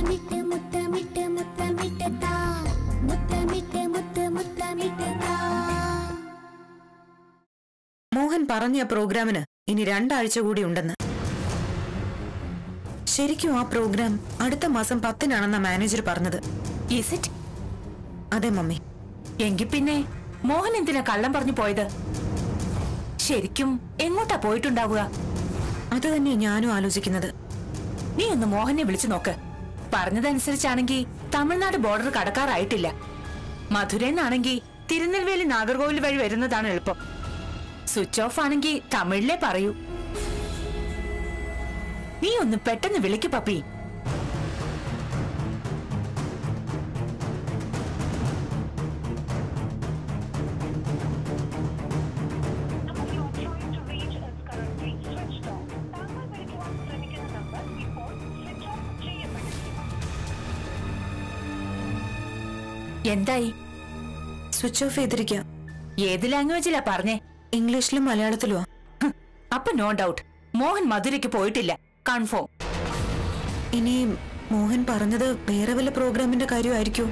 മുത്തമിട്ട് മുത്തമിട്ട് മുത്തമിട്ട് താ മുത്തമിട്ട് മുത്ത് മുത്തമിട്ട് താ മോഹൻ പറഞ്ഞ ആ പ്രോഗ്രാമിന് ഇനി രണ്ടാഴ്ച കൂടി ഉണ്ടെന്ന് ശരിക്കും ആ പ്രോഗ്രാം അടുത്ത മാസം പത്തിനാണെന്ന മാനേജർ പറഞ്ഞത് Is it? അതെ മമ്മി എങ്കിൽ പിന്നെ മോഹൻ എന്തിനാ കള്ളം പറഞ്ഞു പോയത് ശരിക്കും എങ്ങോട്ടാ പോയിട്ടുണ്ടാവുക അത് തന്നെ ഞാനും ആലോചിക്കുന്നത് നീ ഒന്ന് മോഹനെ വിളിച്ചു നോക്ക് പറഞ്ഞതനുസരിച്ചാണെങ്കിൽ തമിഴ്നാട് ബോർഡർ കടക്കാറായിട്ടില്ല മധുരന്നാണെങ്കിൽ തിരുനെൽവേലി നാഗർകോവിൽ വഴി വരുന്നതാണ് എളുപ്പം സ്വിച്ച് ഓഫ് ആണെങ്കിൽ തമിഴിലേ പറയൂ നീ ഒന്ന് പെട്ടെന്ന് വിളിക്ക് പപ്പി number you are trying to reach is currently switched off. താങ്കൾ വിളിക്കുവാൻ ശ്രമിക്കുന്ന നമ്പർ ഇപ്പോൾ സ്വിച്ച് ഓഫ് ചെയ്യപ്പെട്ടിരിക്കുന്നു എന്തായി സ്വിച്ച് ഓഫ് ചെയ്തിരിക്കുക ഏത് ലാംഗ്വേജിലാ പറഞ്ഞേ ഇംഗ്ലീഷിലും മലയാളത്തിലുമാ ഹ്, അപ്പൊ നോ ഡൗട്ട് മോഹൻ മധുരയ്ക്ക് പോയിട്ടില്ല കൺഫേം ഇനി മോഹൻ പറഞ്ഞത് വേറെ വല്ല പ്രോഗ്രാമിന്റെ കാര്യമായിരിക്കും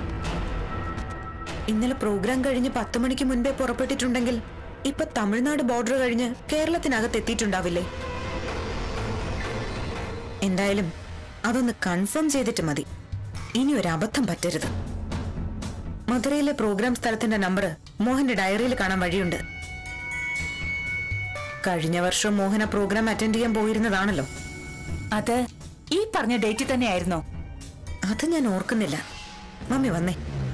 ഇന്നലെ പ്രോഗ്രാം കഴിഞ്ഞ് പത്ത് മണിക്ക് മുൻപേ പുറപ്പെട്ടിട്ടുണ്ടെങ്കിൽ ഇപ്പൊ തമിഴ്നാട് ബോർഡർ കഴിഞ്ഞ് കേരളത്തിനകത്ത് എത്തിയിട്ടുണ്ടാവില്ലേ എന്തായാലും അതൊന്ന് കൺഫേം ചെയ്തിട്ട് മതി ഇനി ഒരു അബദ്ധം പറ്റരുത് മധുരയിലെ പ്രോഗ്രാം സ്ഥലത്തിന്റെ നമ്പർ മോഹന്റെ ഡയറിയിൽ കാണാൻ വഴിയുണ്ട് കഴിഞ്ഞ വർഷം മോഹൻ ആ പ്രോഗ്രാം അറ്റൻഡ് ചെയ്യാൻ പോയിരുന്നതാണല്ലോ അത് ഈ പറഞ്ഞ ഡേറ്റ് തന്നെയായിരുന്നോ അത് ഞാൻ ഓർക്കുന്നില്ല മമ്മി വന്നേ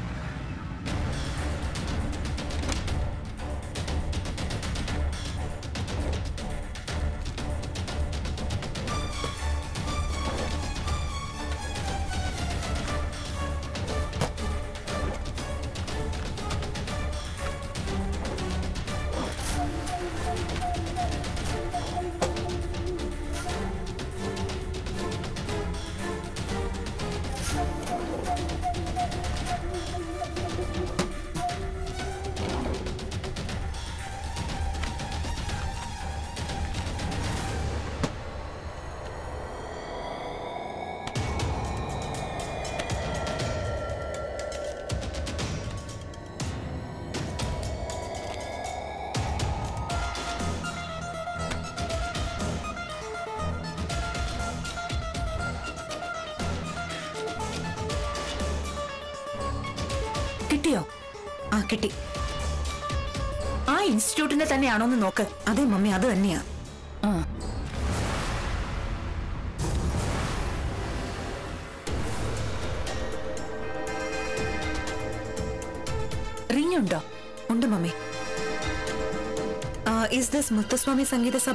കിട്ടിയോ ആ കിട്ടി ആ ഇൻസ്റ്റിറ്റ്യൂട്ടിന്റെ തന്നെയാണോന്ന് നോക്ക് അതെ മമ്മി അത് തന്നെയാ ആ. റിംഗ് ഉണ്ടോ ഉണ്ട് mummy is this Muthuswamy Sangeetha Sabha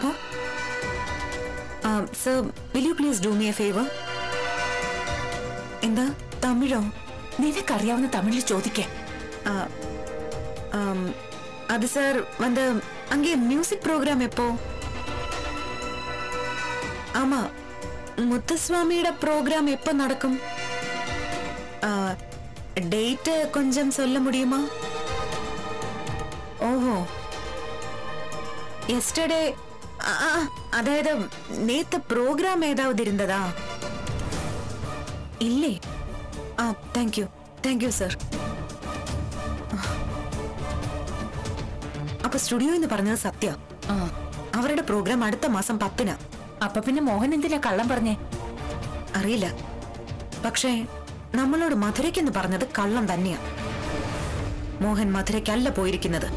sir will you please do me a favour എന്താ തമിഴോ നിനക്കറിയാവുന്ന തമിഴിൽ ചോദിക്കേ ആ, ആം, അത് സാർ വന്ന് അங்கே மியூசிக் ப்ரோக்ராம் எப்போ ஆமா முத்துசுவாமியோட ப்ரோக்ராம் எப்போ நடக்கும் ഡേറ്റ് കൊഞ്ചം சொல்ல முடியுமா ഓഹോ യെസ്റ്റർഡേ അതായത് നേത്തെ പ്രോഗ്രാം ഏതാവത് ഇരുന്നതാ ഇല്ലേ ആ thank you thank you sir അപ്പൊ സ്റ്റുഡിയോ എന്ന് പറഞ്ഞത് സത്യ ആ അവരുടെ പ്രോഗ്രാം അടുത്ത മാസം പത്തിന് അപ്പൊ പിന്നെ മോഹൻ എന്തിനാ കള്ളം പറഞ്ഞേ അറിയില്ല പക്ഷേ നമ്മളോട് മധുരയ്ക്കെന്ന് പറഞ്ഞത് കള്ളം തന്നെയാ മോഹൻ മധുരയ്ക്കല്ല പോയിരിക്കുന്നത്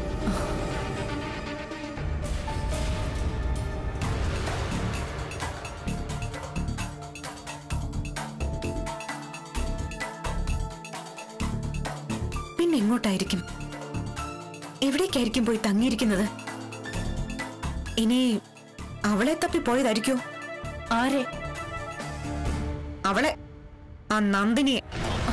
പിന്നെ എങ്ങോട്ടായിരിക്കും എവിടേക്കായിരിക്കും പോയി തങ്ങിയിരിക്കുന്നത് ഇനി അവളെ തപ്പി പോയതായിരിക്കോ ആരെ അവളെ ആ നന്ദിനിയെ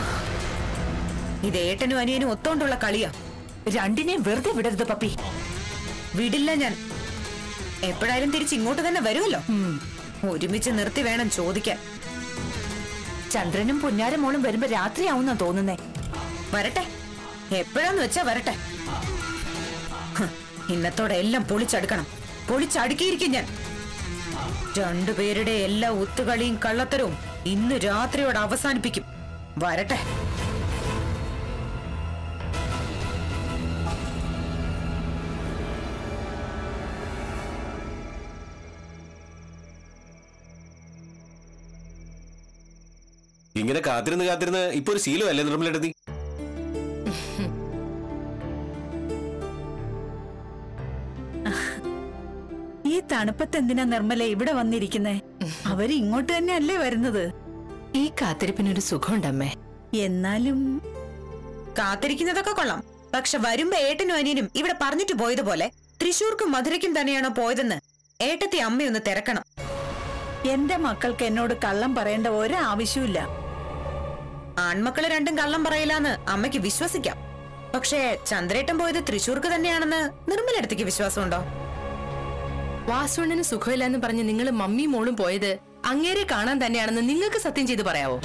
ഇത് ഏട്ടനും അനിയനും ഒത്തോണ്ടുള്ള കളിയാ രണ്ടിനെയും വെറുതെ വിടരുത് പപ്പി വിടില്ല ഞാൻ എപ്പോഴായാലും തിരിച്ച് ഇങ്ങോട്ട് തന്നെ വരുമല്ലോ ഉം. ഒരുമിച്ച് നിർത്തി വേണം ചോദിക്കാൻ ചന്ദ്രനും പുന്നാരം മോളും വരുമ്പോ രാത്രിയാവുന്നാ തോന്നുന്നേ വരട്ടെ എപ്പോഴാന്ന് വെച്ചാ വരട്ടെ ഹ്, ഇന്നത്തോടെ എല്ലാം പൊളിച്ചടുക്കണം പൊളിച്ചടുക്കിയിരിക്കും ഞാൻ രണ്ടുപേരുടെ എല്ലാ ഒത്തുകളിയും കള്ളത്തരവും ഇന്ന് രാത്രിയോട് അവസാനിപ്പിക്കും വരട്ടെ ഇങ്ങനെ കാത്തിരുന്ന് കാത്തിരുന്ന് ഇപ്പൊ ഒരു ശീലമല്ലേ നിർമ്മലെടുത്തി ഈ തണുപ്പത്ത് എന്തിനാ നിർമ്മല ഇവിടെ വന്നിരിക്കുന്നേ അവര് ഇങ്ങോട്ട് തന്നെ അല്ലേ വരുന്നത് ഈ കാത്തിരിപ്പിനൊരു സുഖമുണ്ടമ്മേ എന്നാലും കാത്തിരിക്കുന്നതൊക്കെ കൊള്ളാം പക്ഷെ വരുമ്പോ ഏട്ടനും അനിയനും ഇവിടെ പറഞ്ഞിട്ട് പോയതുപോലെ തൃശൂർക്കും മധുരയ്ക്കും തന്നെയാണോ പോയതെന്ന് ഏട്ടത്തി അമ്മയൊന്ന് തിരക്കണം എന്റെ മക്കൾക്ക് എന്നോട് കള്ളം പറയേണ്ട ഒരാവശ്യമില്ല ആൺമക്കള് രണ്ടും കള്ളം പറയില്ലാന്ന് അമ്മയ്ക്ക് വിശ്വസിക്കാം പക്ഷേ ചന്ദ്രേട്ടൻ പോയത് തൃശൂർക്ക് തന്നെയാണെന്ന് നിർമ്മലടുത്തേക്ക് വിശ്വാസമുണ്ടോ വാസുണ്ണന് സുഖമില്ലെന്ന് പറഞ്ഞ് നിങ്ങൾ മമ്മിയും മോളും പോയത് അങ്ങേരെ കാണാൻ തന്നെയാണെന്ന് നിങ്ങൾക്ക് സത്യം ചെയ്ത് പറയാവോ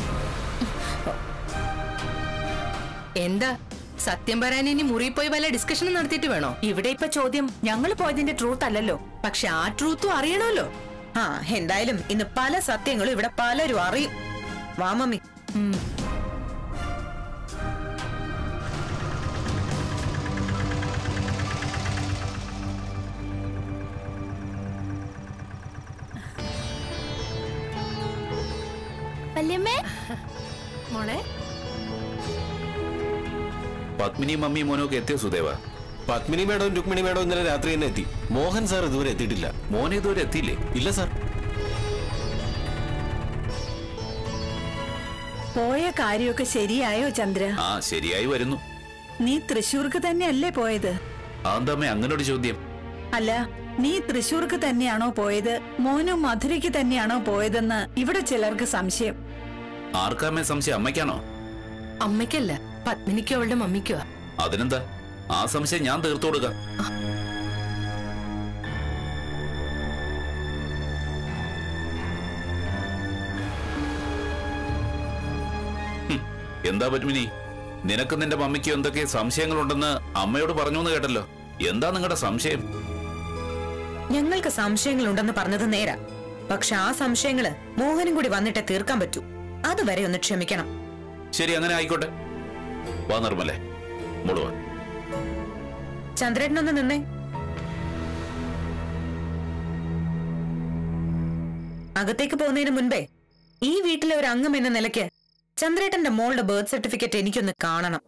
എന്താ സത്യം പറയാൻ ഇനി മുറിയിൽ പോയി വല്ല ഡിസ്കഷനും നടത്തിയിട്ട് വേണോ ഇവിടെ ഇപ്പൊ ചോദ്യം ഞങ്ങൾ പോയതിന്റെ ട്രൂത്ത് അല്ലല്ലോ പക്ഷെ ആ ട്രൂത്തും അറിയണമല്ലോ ആ എന്തായാലും ഇന്ന് പല സത്യങ്ങളും ഇവിടെ പലരും അറിയും വാ മമ്മി വല്യമ്മേ മോളെ പത്മിനി മമ്മി മോനൊക്കെ എത്തിയോ സുദേവ പത്മിനി മേഡവും രുക്മിണി മേഡവും ഇന്നലെ രാത്രി തന്നെ എത്തി മോഹൻ സാർ ഇതുവരെ എത്തിയിട്ടില്ല മോനെ ഇതുവരെ എത്തിയില്ലേ ഇല്ല സാർ പോയ കാര്യമൊക്കെ ശരിയായോ ചന്ദ്ര ആ ശരിയായി വരുന്നു നീ തൃശൂർക്ക് തന്നെയല്ലേ പോയത് അതെന്താമ്മേ അങ്ങനൊരു ചോദ്യം അല്ല നീ തൃശൂർക്ക് തന്നെയാണോ പോയത് മോനും മധുരയ്ക്ക് തന്നെയാണോ പോയതെന്ന് ഇവിടെ ചിലർക്ക് സംശയം ആർക്കാമേ സംശയം അമ്മയ്ക്കാണോ അമ്മയ്ക്കല്ല പത്മിനിക്കോ അവളുടെ മമ്മിക്കോ അതിനെന്താ ആ സംശയം ഞാൻ തീർത്തു കൊടുക്കാം ഹും, എന്താ പത്മിനി നിനക്ക് നിന്റെ മമ്മിക്ക് എന്തൊക്കെ സംശയങ്ങളുണ്ടെന്ന് അമ്മയോട് പറഞ്ഞു എന്ന് കേട്ടല്ലോ എന്താ നിങ്ങളുടെ സംശയം ഞങ്ങൾക്ക് സംശയങ്ങളുണ്ടെന്ന് പറഞ്ഞത് നേരാ പക്ഷെ ആ സംശയങ്ങള് മോഹനും കൂടി വന്നിട്ടേ തീർക്കാൻ പറ്റൂ അതുവരെ ഒന്ന് ക്ഷമിക്കണം ശരി അങ്ങനെ ആയിക്കോട്ടെ വാ നിർമ്മലേ മുഴുവ ചന്ദ്രേട്ടനൊന്ന് നിന്നേ അകത്തേക്ക് പോകുന്നതിന് മുൻപേ ഈ വീട്ടിലെ ഒരു അംഗം എന്ന നിലയ്ക്ക് ചന്ദ്രേട്ടന്റെ മോളുടെ ബർത്ത് സർട്ടിഫിക്കറ്റ് എനിക്കൊന്ന് കാണണം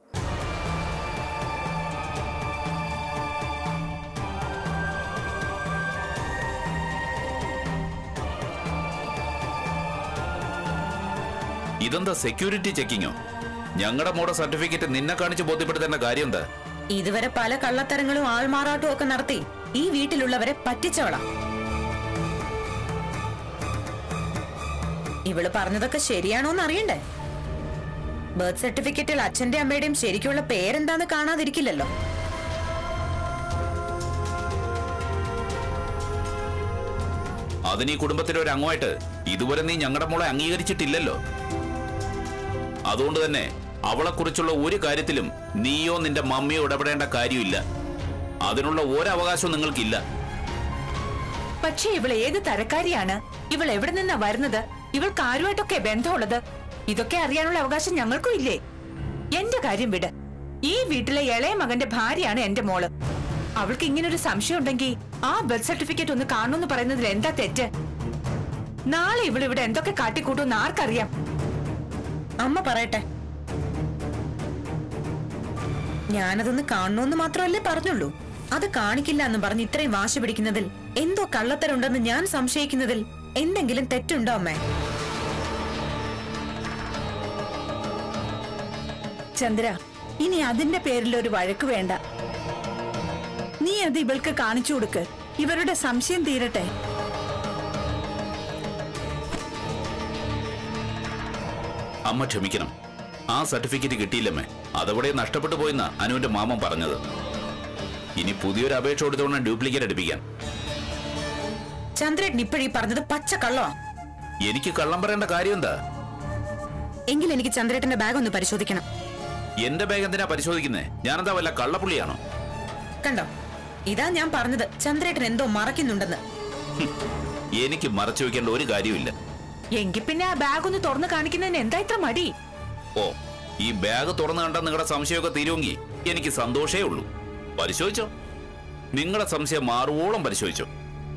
ഇതെന്താ സെക്യൂരിറ്റി ചെക്കിങ്ങോ ഞങ്ങളുടെ മോടെ സർട്ടിഫിക്കറ്റ് നിന്നെ കാണിച്ച് ബോധ്യപ്പെടുത്തേണ്ട കാര്യം എന്താ ഇതുവരെ പല കള്ളത്തരങ്ങളും ആൾമാറാട്ടവും ഒക്കെ നടത്തി ഈ വീട്ടിലുള്ളവരെ പറ്റിച്ചവളാ ഇവള് പറഞ്ഞതൊക്കെ ശരിയാണോന്ന് അറിയണ്ടേ ബർത്ത് സർട്ടിഫിക്കറ്റിൽ അച്ഛന്റെ അമ്മയുടെയും ശരിക്കുള്ള പേരെന്താന്ന് കാണാതിരിക്കില്ലല്ലോ അതിന് ഈ കുടുംബത്തിലെ ഒരു അംഗമായിട്ട് ഇതുവരെ നീ ഞങ്ങളുടെ മോളെ അംഗീകരിച്ചിട്ടില്ലല്ലോ അതുകൊണ്ട് തന്നെ അവളെക്കുറിച്ചുള്ള ഒരു കാര്യത്തിലും നീയോ നിന്റെ മമ്മിയോ ഇടപെടേണ്ട കാര്യമില്ല അതിനുള്ള ഒരവകാശവും നിങ്ങൾക്കില്ല പക്ഷേ ഇവൾ ഏത് തരക്കാരിയാണ് ഇവൾ എവിടെ നിന്നാ വരുന്നത് ഇവൾക്ക് ആരുമായിട്ടൊക്കെ ബന്ധമുള്ളത് ഇതൊക്കെ അറിയാനുള്ള അവകാശം ഞങ്ങൾക്കും ഇല്ലേ എന്റെ കാര്യം വിട് ഈ വീട്ടിലെ ഇളയ മകന്റെ ഭാര്യയാണ് എന്റെ മോള് അവൾക്ക് ഇങ്ങനൊരു സംശയം ഉണ്ടെങ്കിൽ ആ ബർത്ത് സർട്ടിഫിക്കറ്റ് ഒന്ന് കാണുമെന്ന് പറയുന്നതിൽ എന്താ തെറ്റ് നാളെ ഇവൾ ഇവിടെ എന്തൊക്കെ കാട്ടിക്കൂട്ടുമെന്ന് ആർക്കറിയാം അമ്മ പറയട്ടെ ഞാനതൊന്ന് കാണണമെന്ന് മാത്രമല്ലേ പറഞ്ഞുള്ളൂ അത് കാണിക്കില്ല എന്ന് പറഞ്ഞ് ഇത്രയും വാശി പിടിക്കുന്നതിൽ എന്തോ കള്ളത്തരുണ്ടെന്ന് ഞാൻ സംശയിക്കുന്നതിൽ എന്തെങ്കിലും തെറ്റുണ്ടോ അമ്മേ ചന്ദ്ര ഇനി അതിന്റെ പേരിൽ ഒരു വഴക്ക് വേണ്ട നീ അത് ഇവൾക്ക് കാണിച്ചു കൊടുക്ക് ഇവരുടെ സംശയം തീരട്ടെ അമ്മ ക്ഷമിക്കണം ആ സർട്ടിഫിക്കറ്റ് കിട്ടിയില്ലമ്മേ അതവിടെ നഷ്ടപ്പെട്ടു പോയെന്നാ അനുവിന്റെ മാമൻ പറഞ്ഞത് ഇനി പുതിയൊരു അപേക്ഷ കൊടുത്തോണ്ട് ഡ്യൂപ്ലിക്കേറ്റ് അടുപ്പിക്കാൻ ചന്ദ്രേട്ടൻ ഇപ്പോഴീ പറഞ്ഞത് പച്ച കള്ളമാ എനിക്ക് കള്ളം പറയേണ്ട കാര്യം എന്താ എങ്കിൽ എനിക്ക് ചന്ദ്രേട്ടന്റെ ബാഗ് ഒന്ന് പരിശോധിക്കണം എന്റെ ബാഗ് എന്തിനാ പരിശോധിക്കുന്നേ ഞാനെന്താ വല്ല കള്ളപ്പുള്ളിയാണോ കണ്ടോ ഇതാ ഞാൻ പറഞ്ഞത് ചന്ദ്രേട്ടൻ എന്തോ മറക്കുന്നുണ്ടെന്ന് എനിക്ക് മറച്ചു വെക്കേണ്ട ഒരു കാര്യമില്ല എങ്കിൽ പിന്നെ ആ ബാഗ് ഒന്ന് തുറന്നു കാണിക്കുന്നതിന് എന്താ ഇത്ര മടി ഓ ഈ ബാഗ് തുറന്നു കണ്ട നിങ്ങളുടെ സംശയമൊക്കെ തീരുമെങ്കിൽ എനിക്ക് സന്തോഷേ ഉള്ളൂ പരിശോധിച്ചോ നിങ്ങളുടെ സംശയം മാറുവോളം പരിശോധിച്ചോ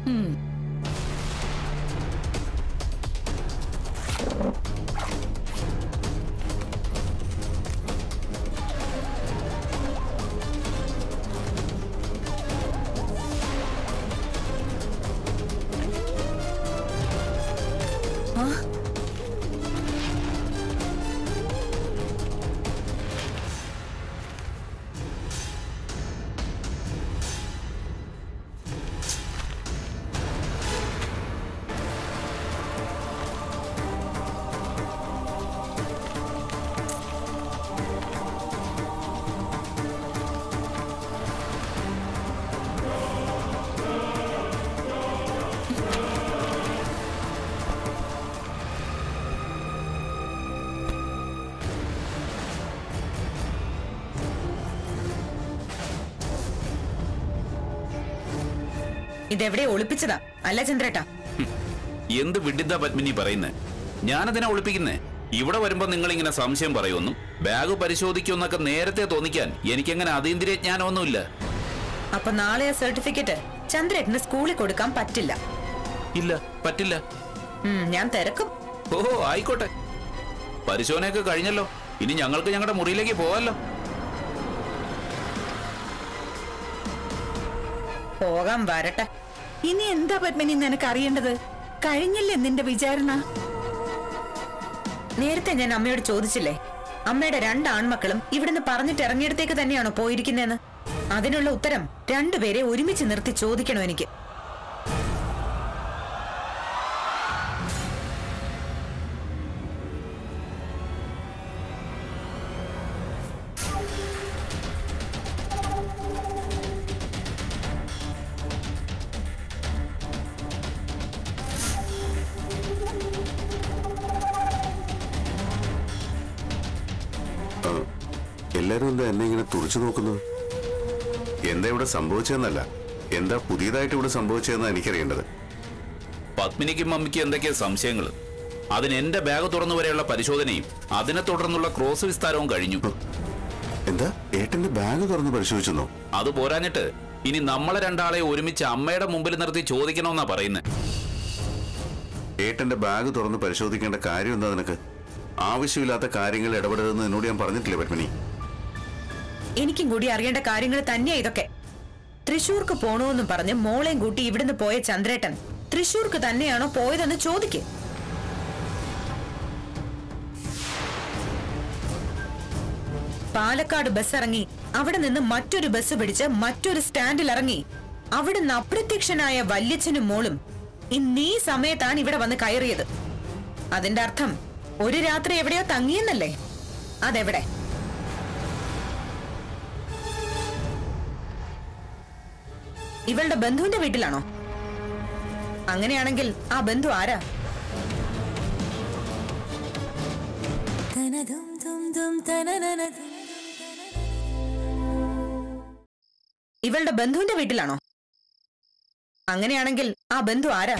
ഇതെവിടെ ഒളിപ്പിച്ചതാ അല്ല ചന്ദ്രേട്ടാ എന്ത് വിഡിത പത്മിനി പറയുന്നേ ഞാനതിനെ ഒളിപ്പിക്കുന്നേ ഇവിടെ വരുമ്പോ നിങ്ങൾ ഇങ്ങനെ സംശയം പറയുമെന്നും ബാഗ് പരിശോധിക്കുമെന്നൊക്കെ നേരത്തെ തോന്നിക്കാൻ എനിക്കങ്ങനെ അതീന്ദ്രിയ ജ്ഞാനമൊന്നുമില്ല അപ്പൊ നാളെ ആ സർട്ടിഫിക്കറ്റ് ചന്ദ്രേട്ടന് സ്കൂളിൽ കൊടുക്കാൻ പറ്റില്ല ഇല്ല പറ്റില്ല ഉം, ഞാൻ തിരക്കും ഓഹോ ആയിക്കോട്ടെ പരിശോധനയൊക്കെ കഴിഞ്ഞല്ലോ ഇനി ഞങ്ങൾക്ക് ഞങ്ങളുടെ മുറിയിലേക്ക് പോവാലോ പോകാൻ വരട്ടെ ഇനി എന്താ പത്മിനി നിനക്ക് അറിയേണ്ടത് കഴിഞ്ഞില്ലേ നിന്റെ വിചാരണ നേരത്തെ ഞാൻ അമ്മയോട് ചോദിച്ചില്ലേ അമ്മയുടെ രണ്ട് ആൺമക്കളും ഇവിടുന്ന് പറഞ്ഞിട്ട് ഇറങ്ങിയിടത്തേക്ക് തന്നെയാണോ പോയിരിക്കുന്നതെന്ന് അതിനുള്ള ഉത്തരം രണ്ടുപേരെ ഒരുമിച്ച് നിർത്തി ചോദിക്കണം എനിക്ക് എല്ലാരും എന്താ എന്നെ ഇങ്ങനെ തുറച്ചു നോക്കുന്നത് എന്താ ഇവിടെ സംഭവിച്ചതെന്നല്ല എന്താ പുതിയതായിട്ട് ഇവിടെ സംഭവിച്ചതെന്നാ എനിക്കറിയേണ്ടത് പത്മിനിക്കും മമ്മിക്കും എന്തൊക്കെയാ സംശയങ്ങൾ അതിന് എന്റെ ബാഗ് തുറന്നു വരെയുള്ള പരിശോധനയും അതിനെ തുടർന്നുള്ള ക്രോസ് വിസ്താരവും കഴിഞ്ഞു എന്താ ഏട്ടന്റെ ബാഗ് തുറന്ന് പരിശോധിച്ചെന്നോ അത് പോരാഞ്ഞിട്ട് ഇനി നമ്മളെ രണ്ടാളെ ഒരുമിച്ച് അമ്മയുടെ മുമ്പിൽ നിർത്തി ചോദിക്കണമെന്നാ പറയുന്നത് ഏട്ടന്റെ ബാഗ് തുറന്ന് പരിശോധിക്കേണ്ട കാര്യം എന്താ നിനക്ക് ആവശ്യമില്ലാത്ത കാര്യങ്ങൾ ഇടപെടരുതെന്ന് എന്നോട് ഞാൻ പറഞ്ഞിട്ടില്ലേ പത്മിനി എനിക്കും കൂടി അറിയേണ്ട കാര്യങ്ങൾ തന്നെയാ ഇതൊക്കെ തൃശൂർക്ക് പോണോന്നും പറഞ്ഞ് മോളെയും കൂട്ടി ഇവിടുന്ന് പോയ ചന്ദ്രേട്ടൻ തൃശൂർക്ക് തന്നെയാണോ പോയതെന്ന് ചോദിക്ക് പാലക്കാട് ബസ് ഇറങ്ങി അവിടെ നിന്ന് മറ്റൊരു ബസ് പിടിച്ച് മറ്റൊരു സ്റ്റാൻഡിൽ ഇറങ്ങി അവിടുന്ന് അപ്രത്യക്ഷനായ വല്യച്ഛനും മോളും ഇന്ന് ഈ സമയത്താണ് ഇവിടെ വന്ന് കയറിയത് അതിന്റെ അർത്ഥം ഒരു രാത്രി എവിടെയോ തങ്ങിയെന്നല്ലേ അതെവിടെ ഇവളുടെ ബന്ധുവിന്റെ വീട്ടിലാണോ അങ്ങനെയാണെങ്കിൽ ആ ബന്ധു ആരാ ഇവളുടെ ബന്ധുവിന്റെ വീട്ടിലാണോ അങ്ങനെയാണെങ്കിൽ ആ ബന്ധു ആരാ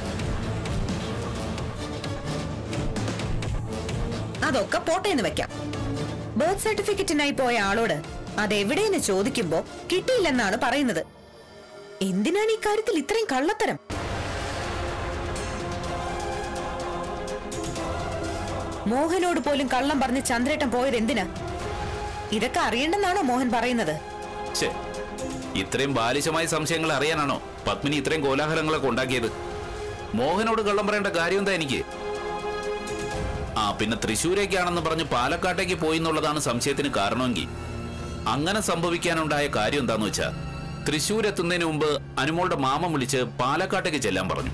അതൊക്കെ പോട്ടെ എന്ന് വെക്കാം ബർത്ത് സർട്ടിഫിക്കറ്റിനായി പോയ ആളോട് അതെവിടെയെന്ന് ചോദിക്കുമ്പോ കിട്ടിയില്ലെന്നാണ് പറയുന്നത് എന്തിനാണ് ഈ കാര്യത്തിൽ ഇത്രയും കള്ളത്തരം മോഹനോട് പോലും കള്ളം പറഞ്ഞ് ചന്ദ്രേട്ടൻ പോയത് എന്തിനാ ഇതൊക്കെ അറിയണ്ടെന്നാണോ മോഹൻ പറയുന്നത് ഛേ ഇത്രയും ബാലിശമായ സംശയങ്ങൾ അറിയാനാണോ പത്മിനി ഇത്രയും കോലാഹലങ്ങളൊക്കെ ഉണ്ടാക്കിയത് മോഹനോട് കള്ളം പറയേണ്ട കാര്യം എന്താ എനിക്ക് ആ പിന്നെ തൃശ്ശൂരേക്കാണെന്ന് പറഞ്ഞ് പാലക്കാട്ടേക്ക് പോയി എന്നുള്ളതാണ് സംശയത്തിന് കാരണമെങ്കിൽ അങ്ങനെ സംഭവിക്കാനുണ്ടായ കാര്യം എന്താന്ന് വെച്ചാ തൃശ്ശൂർ എത്തുന്നതിന് മുമ്പ് അനുമോളുടെ മാമൻ വിളിച്ച് പാലക്കാട്ടേക്ക് ചെല്ലാൻ പറഞ്ഞു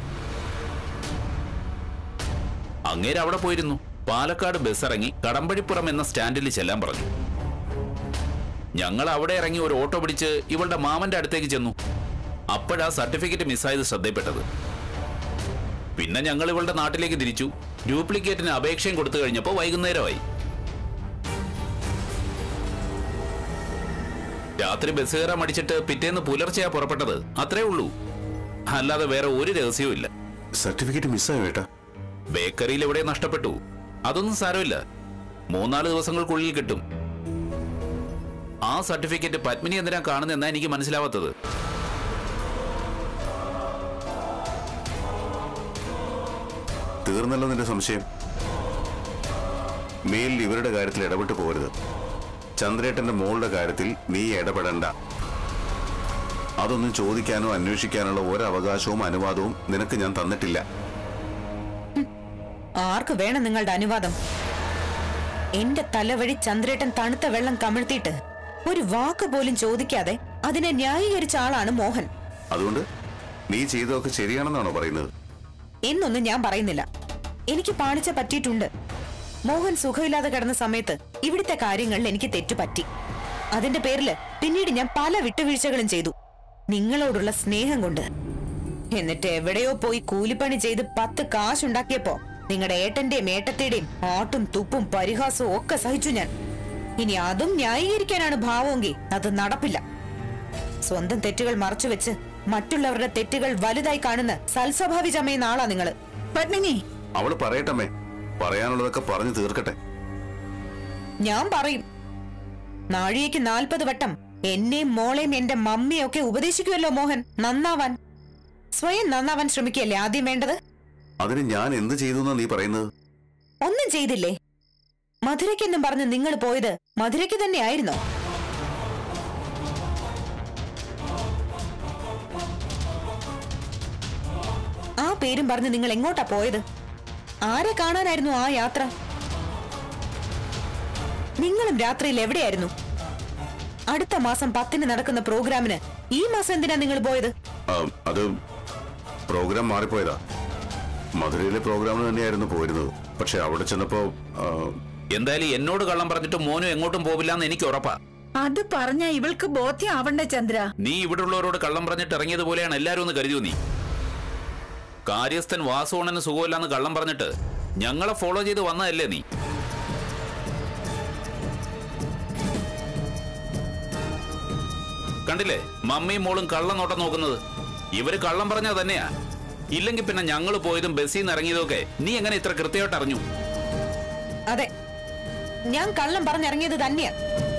അങ്ങേര് അവിടെ പോയിരുന്നു പാലക്കാട് ബസ് ഇറങ്ങി കടമ്പഴിപ്പുറം എന്ന സ്റ്റാൻഡിൽ ചെല്ലാൻ പറഞ്ഞു ഞങ്ങൾ അവിടെ ഇറങ്ങി ഒരു ഓട്ടോ പിടിച്ച് ഇവളുടെ മാമന്റെ അടുത്തേക്ക് ചെന്നു അപ്പോഴാ സർട്ടിഫിക്കറ്റ് മിസ്സായത് ശ്രദ്ധയിൽപ്പെട്ടത് പിന്നെ ഞങ്ങൾ ഇവളുടെ നാട്ടിലേക്ക് തിരിച്ചു ഡ്യൂപ്ലിക്കേറ്റിന് അപേക്ഷയും കൊടുത്തു കഴിഞ്ഞപ്പോൾ വൈകുന്നേരമായി രാത്രി ബസ് കയറാൻ മടിച്ചിട്ട് പിറ്റേന്ന് പുലർച്ചെയാ പുറപ്പെട്ടത് അത്രേ ഉള്ളൂ അല്ലാതെ വേറെ ഒരു രഹസ്യവും ഇല്ല സർട്ടിഫിക്കറ്റ് മിസ്സായോ ഏട്ടാ ബേക്കറിയിൽ എവിടെ നഷ്ടപ്പെട്ടു അതൊന്നും സാരമില്ല മൂന്നാല് ദിവസങ്ങൾക്കുള്ളിൽ കിട്ടും ആ സർട്ടിഫിക്കറ്റ് പത്മിനി എന്തിനാ കാണുന്നെന്നാ എനിക്ക് മനസ്സിലാവാത്തത് തീർന്നല്ലോ നിന്റെ സംശയം മേലിൽ ഇവരുടെ കാര്യത്തിൽ ഇടപെട്ട് പോരുത് ചന്ദ്രേട്ടന്റെ മോളുടെ കാര്യത്തിൽ നീ ഇടപെടണ്ട അതൊന്നും ചോദിക്കാനോ അന്വേഷിക്കാനുള്ള ഒരവകാശവും അനുവാദവും നിനക്ക് ഞാൻ തന്നിട്ടില്ല ആർക്ക് വേണം നിങ്ങളുടെ അനുവാദം എന്റെ തലവഴി ചന്ദ്രേട്ടൻ തണുത്ത വെള്ളം കമിഴ്ത്തിയിട്ട് ഒരു വാക്ക് പോലും ചോദിക്കാതെ അതിനെ ന്യായീകരിച്ച ആളാണ് മോഹൻ അതുകൊണ്ട് നീ ചെയ്തതൊക്കെ ശരിയാണെന്നാണോ പറയുന്നത് എന്നൊന്നും ഞാൻ പറയുന്നില്ല എനിക്ക് പാണിച്ച പറ്റിയിട്ടുണ്ട് മോഹൻ സുഖമില്ലാതെ കിടന്ന സമയത്ത് ഇവിടുത്തെ കാര്യങ്ങളിൽ എനിക്ക് തെറ്റുപറ്റി അതിന്റെ പേരില് പിന്നീട് ഞാൻ പല വിട്ടുവീഴ്ചകളും ചെയ്തു നിങ്ങളോടുള്ള സ്നേഹം കൊണ്ട് എന്നിട്ട് എവിടെയോ പോയി കൂലിപ്പണി ചെയ്ത് പത്ത് കാശുണ്ടാക്കിയപ്പോ നിങ്ങളുടെ ഏട്ടന്റെയും ഏട്ടത്തിയുടെയും ആട്ടും തുപ്പും പരിഹാസവും ഒക്കെ സഹിച്ചു ഞാൻ ഇനി അതും ന്യായീകരിക്കാനാണ് ഭാവമെങ്കിൽ അത് നടപ്പില്ല സ്വന്തം തെറ്റുകൾ മറച്ചുവെച്ച് മറ്റുള്ളവരുടെ തെറ്റുകൾ വലുതായി കാണുന്ന സൽസ്വഭാവി ചമയുന്ന ആളാ നിങ്ങള് പത്മിനി അവള് പറയട്ടമ്മേ പറയാനുള്ളതൊക്കെ പറഞ്ഞു തീർക്കട്ടെ ഞാൻ പറയും നാഴികയ്ക്ക് നാൽപ്പത് വട്ടം എന്നെയും മോളെയും എന്റെ മമ്മിയും ഒക്കെ ഉപദേശിക്കുമല്ലോ മോഹൻ നന്നാവാൻ സ്വയം നന്നാവാൻ ശ്രമിക്കുകയല്ലേ ആദ്യം വേണ്ടത് അതിന് ഞാൻ എന്ത് ചെയ്തു എന്നാ നീ പറയുന്നത് ഒന്നും ചെയ്തില്ലേ മധുരയ്ക്കെന്നും പറഞ്ഞ് നിങ്ങൾ പോയത് മധുരയ്ക്ക് തന്നെയായിരുന്നോ ആ പേരും പറഞ്ഞ് നിങ്ങൾ എങ്ങോട്ടാ പോയത് ആരെ കാണാനായിരുന്നു ആ യാത്ര നിങ്ങളും രാത്രിയിൽ എവിടെയായിരുന്നു അടുത്ത മാസം പത്തിന് നടക്കുന്ന പ്രോഗ്രാമിന് ഈ മാസം എന്തിനാ നിങ്ങൾ പോയത് ആ, അത് പ്രോഗ്രാം മാറിപ്പോയതാ മധുരയിലെ പ്രോഗ്രാമിന് തന്നെയായിരുന്നു പോയിരുന്നത് പക്ഷെ അവിടെ ചെന്നപ്പോ ആ, എന്തായാലും എന്നോട് കള്ളം പറഞ്ഞിട്ട് മോനും എങ്ങോട്ടും പോവില്ല എന്ന് എനിക്ക് ഉറപ്പാ അത് പറഞ്ഞ ഇവൾക്ക് ബോധ്യമാവണ്ടേ ചന്ദ്ര നീ ഇവിടെ ഉള്ളവരോട് കള്ളം പറഞ്ഞിട്ട് ഇറങ്ങിയതുപോലെയാണ് എല്ലാരും ഒന്ന് കരുതിയോ നീ കാര്യസ്ഥൻ വാസുവണ്ണന് സുഖമില്ലാന്ന് കള്ളം പറഞ്ഞിട്ട് ഞങ്ങളെ ഫോളോ ചെയ്ത് വന്നതല്ലേ നീ കണ്ടില്ലേ മമ്മിയും മോളും കള്ളം നോട്ടം നോക്കുന്നത് ഇവര് കള്ളം പറഞ്ഞാ തന്നെയാ ഇല്ലെങ്കിൽ പിന്നെ ഞങ്ങൾ പോയതും ബസ്സിൽ നിന്ന് ഇറങ്ങിയതൊക്കെ നീ എങ്ങനെ ഇത്ര കൃത്യമായിട്ട് അറിഞ്ഞു അതെ ഞാൻ കള്ളം പറഞ്ഞിറങ്ങിയത് തന്നെയാ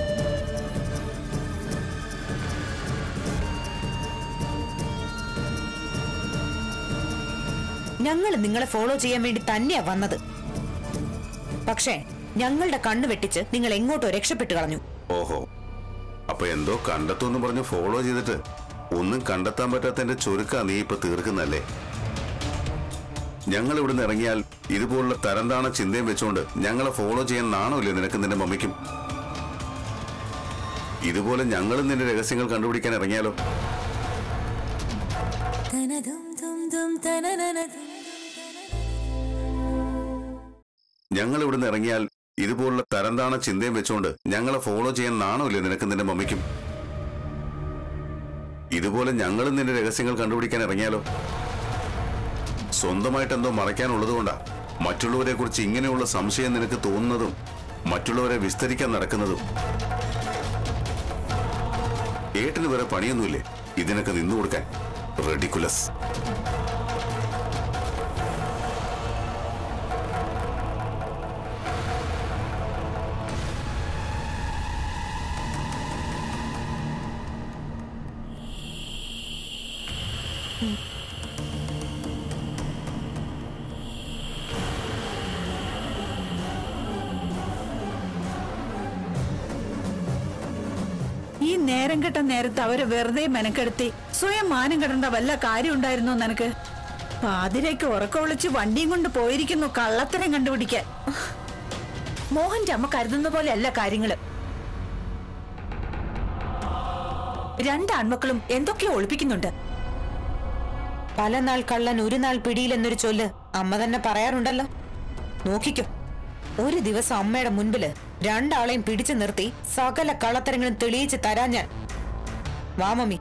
ഞങ്ങൾ നിങ്ങളെ ഫോളോ ചെയ്യാൻ വേണ്ടി തന്നെയാ വന്നത് പക്ഷേ ഞങ്ങളുടെ കണ്ണു വെട്ടിച്ച് നിങ്ങൾ എങ്ങോട്ടോ രക്ഷപ്പെട്ടു കളഞ്ഞു ഓഹോ അപ്പൊ എന്തോ കണ്ടെത്തുമെന്ന് പറഞ്ഞ് ഫോളോ ചെയ്തിട്ട് ഒന്നും കണ്ടെത്താൻ പറ്റാത്തതിന്റെ ചുരുക്കാ നീ ഇപ്പൊ തീർക്കുന്നല്ലേ ഞങ്ങൾ ഇവിടുന്ന് ഇറങ്ങിയാൽ ഇതുപോലുള്ള തരംതാണ ചിന്തയും വെച്ചുകൊണ്ട് ഞങ്ങളെ ഫോളോ ചെയ്യാൻ നാണമില്ലേ നിനക്ക് നിന്റെ മമ്മിക്കും ഇതുപോലെ ഞങ്ങളും നിന്റെ രഹസ്യങ്ങൾ കണ്ടുപിടിക്കാൻ ഇറങ്ങിയാലോ ഞങ്ങൾ ഇവിടുന്ന് ഇറങ്ങിയാൽ ഇതുപോലുള്ള തരംതാണ ചിന്തയും വെച്ചുകൊണ്ട് ഞങ്ങളെ ഫോളോ ചെയ്യാൻ നാണമില്ലേ നിനക്ക് നിന്റെ മമ്മിക്കും ഇതുപോലെ ഞങ്ങളും നിന്റെ രഹസ്യങ്ങൾ കണ്ടുപിടിക്കാൻ ഇറങ്ങിയാലോ സ്വന്തമായിട്ട് എന്തോ മറയ്ക്കാനുള്ളതുകൊണ്ടാ മറ്റുള്ളവരെ കുറിച്ച് ഇങ്ങനെയുള്ള സംശയം നിനക്ക് തോന്നുന്നതും മറ്റുള്ളവരെ വിസ്തരിക്കാൻ നടക്കുന്നതും ഏട്ടിന് വേറെ പണിയൊന്നുമില്ലേ ഇതിനൊക്കെ നിന്നു കൊടുക്കാൻ റെഡിക്കുലസ് ഈ നേരം കെട്ട നേരത്ത് അവരെ വെറുതെ മെനക്കെടുത്തി സ്വയം മാനം കെടേണ്ട വല്ല കാര്യം ഉണ്ടായിരുന്നോ നിനക്ക് പാതിരയ്ക്ക് ഉറക്കം വിളിച്ച് വണ്ടിയും കൊണ്ട് പോയിരിക്കുന്നു കള്ളത്തരം കണ്ടുപിടിക്കാൻ മോഹന്റെ അമ്മ കരുതുന്ന പോലെയല്ല കാര്യങ്ങള് രണ്ട് ആൺമക്കളും എന്തൊക്കെയോ ഒളിപ്പിക്കുന്നുണ്ട് പല നാൾ കള്ളൻ ഒരു നാൾ പിടിയിലെന്നൊരു ചൊല്ല് അമ്മ തന്നെ പറയാറുണ്ടല്ലോ നോക്കിക്കോ ഒരു ദിവസം അമ്മയുടെ മുൻപില് രണ്ടാളെയും പിടിച്ചു നിർത്തി സകല കള്ളത്തരങ്ങളും തെളിയിച്ച് തരാൻ ഞാൻ വാ മമ്മി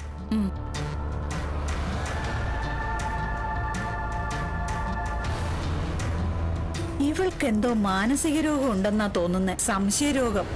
ഇവൾക്ക് എന്തോ മാനസിക രോഗം ഉണ്ടെന്നാ തോന്നുന്നേ സംശയരോഗം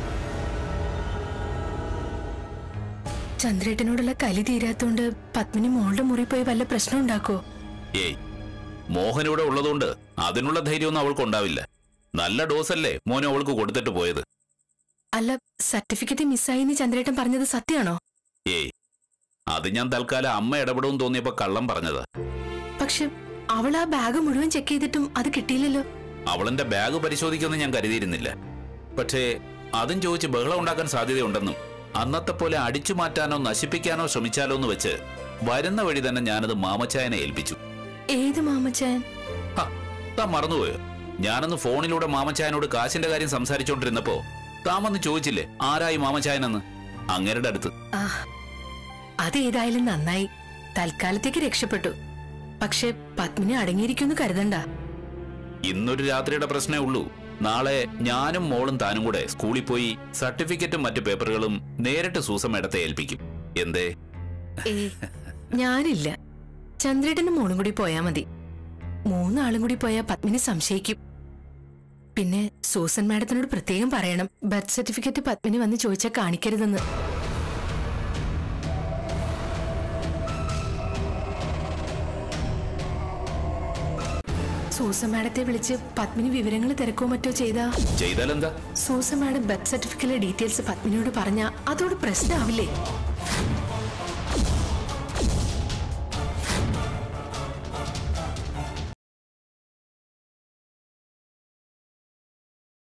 ചന്ദ്രേട്ടനോടുള്ള കലി തീരാത്തോണ്ട് പത്മിനി മോളുടെ മുറി പോയി വല്ല പ്രശ്നം ഉണ്ടാക്കോ ഏയ് മോഹൻ ഇവിടെ ഉള്ളതുകൊണ്ട് അതിനുള്ള ധൈര്യമൊന്നും അവൾക്ക് ഉണ്ടാവില്ല നല്ല ഡോസല്ലേ മോനെ അവൾക്ക് കൊടുത്തിട്ട് പോയത് അല്ല സർട്ടിഫിക്കറ്റ് മിസ്സായിന്ന് ചന്ദ്രേട്ടൻ പറഞ്ഞത് സത്യമാണോ ഏയ് അത് ഞാൻ തൽക്കാലം അമ്മ ഇടപെടും തോന്നിയപ്പോ കള്ളം പറഞ്ഞതാ പക്ഷെ അവൾ ആ ബാഗ് മുഴുവൻ ചെക്ക് ചെയ്തിട്ടും അത് കിട്ടിയില്ലല്ലോ അവളെന്റെ ബാഗ് പരിശോധിക്കുമെന്ന് ഞാൻ കരുതിയിരുന്നില്ല പക്ഷേ അതും ചോദിച്ച് ബഹളം ഉണ്ടാക്കാൻ സാധ്യതയുണ്ടെന്നും അന്നത്തെ പോലെ അടിച്ചു മാറ്റാനോ നശിപ്പിക്കാനോ ശ്രമിച്ചാലോ എന്ന് വെച്ച് വരുന്ന വഴി തന്നെ ഞാനത് മാമച്ചായനെ ഏൽപ്പിച്ചു ഏത് മാമച്ചാൻ ഹ, താൻ മറന്നുപോയോ ഞാനന്ന് ഫോണിലൂടെ മാമച്ചായനോട് കാശിന്റെ കാര്യം സംസാരിച്ചോണ്ടിരുന്നപ്പോ താൻ വന്ന് ചോദിച്ചില്ലേ ആരായി മാമച്ചായനെന്ന് അങ്ങേരുടെ അടുത്ത് ആ അതേതായാലും നന്നായി തൽക്കാലത്തേക്ക് രക്ഷപ്പെട്ടു പക്ഷെ പത്മിനി അടങ്ങിയിരിക്കുമെന്ന് കരുതണ്ട ഇന്നൊരു രാത്രിയുടെ പ്രശ്നമേ ഉള്ളൂ നാളെ ഞാനും മോളും താനും കൂടെ സ്കൂളിൽ പോയി സർട്ടിഫിക്കറ്റും മറ്റു പേപ്പറുകളും നേരിട്ട് സൂസമ്മയിടത്തെ ഏൽപ്പിക്കും എന്തേ ഏ ഞാനില്ല ചന്ദ്രേട്ടനും മോളും കൂടി പോയാ മതി മൂന്നാളും കൂടി പോയാ പത്മിനി സംശയിക്കും പിന്നെ സൂസൻ മാഡത്തിനോട് പ്രത്യേകം പറയണം ബർത്ത് സർട്ടിഫിക്കറ്റ് പത്മിനി വന്ന് ചോദിച്ചാൽ കാണിക്കരുതെന്ന് സൂസൻ മാഡത്തെ വിളിച്ച് പത്മിനി വിവരങ്ങൾ തിരക്കോ മറ്റോ ചെയ്താ ചെയ്താലെന്താ സൂസൻ മാഡം ബർത്ത് സർട്ടിഫിക്കറ്റിലെ ഡീറ്റെയിൽസ് പത്മിനിയോട് പറഞ്ഞാ അതോട് പ്രശ്നമാവില്ലേ